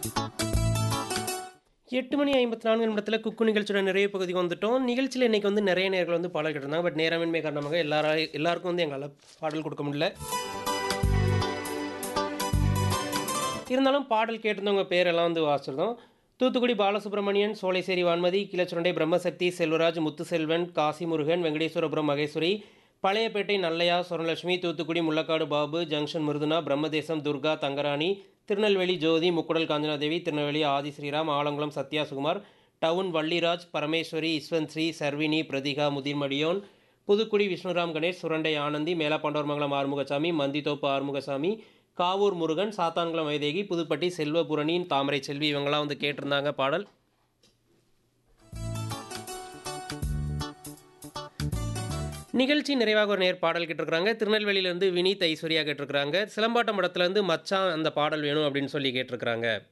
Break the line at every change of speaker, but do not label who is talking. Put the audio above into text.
8 மணி 54 நிமிடத்துல குக்கு நிகழ்ச்சியோட நிறைவு பகுதிக்கு வந்துட்டோம். நிகழ்ச்சியில இன்னைக்கு வந்து நிறைய நேயர்கள் வந்து பாடல் கேட்டிருந்தாங்க. பட் நேரமின்மை காரணமாக எல்லாரா எல்லாருக்கும் வந்து எங்களால பாடல் கொடுக்க முடியல. இருந்தாலும் பாடல் கேட்டிருந்தவங்க பேரெல்லாம் வந்து வாசிச்சிருந்தோம். தூத்துக்குடி பாலசுப்ரமணியன், சோலைசேரி வான்மதி, கீழச்சுரண்டை பிரம்மசக்தி, செல்வராஜ், முத்துசெல்வன், காசிமுருகன், வெங்கடேஸ்வரபுரம் மகேஸ்வரி, பழையப்பேட்டை நல்லையா, சொர்ணலட்சுமி, தூத்துக்குடி முள்ளக்காடு பாபு, ஜங்ஷன் மிருதுனா, பிரம்மதேசம் துர்கா, தங்கராணி, திருநெல்வேலி ஜோதி, முக்குடல் காஞ்சனாதேவி, திருநெல்வேலி ஆதி ஸ்ரீராம், ஆலங்குளம் சத்யா சுகுமார், டவுன் வள்ளிராஜ், பரமேஸ்வரி, யஸ்வந்த்ஸ்ரீ, சர்வினி, பிரதிகா, முதிர்மடியோன், புதுக்குடி விஷ்ணுராம் கணேஷ், சுரண்டை ஆனந்தி, மேலப்பாண்டவர்மங்கலம் ஆறுமுகசாமி, மந்தித்தோப்பு ஆறுமுகசாமி, காவூர் முருகன், சாத்தான்குளம் வைதேகி, புதுப்பட்டி செல்வபுரணி, தாமரை செல்வி இவங்கெல்லாம் வந்து கேட்டிருந்தாங்க பாடல். நிகழ்ச்சி நிறைவாக ஒரு நேர் பாடல் கேட்டிருக்கிறாங்க. திருநெல்வேலியிலேருந்து வினீத் ஐஸ்வர்யா கேட்டிருக்கிறாங்க. சிலம்பாட்டம் படத்துலேருந்து மச்சான் அந்த பாடல் வேணும் அப்படின்னு சொல்லி கேட்டிருக்கிறாங்க.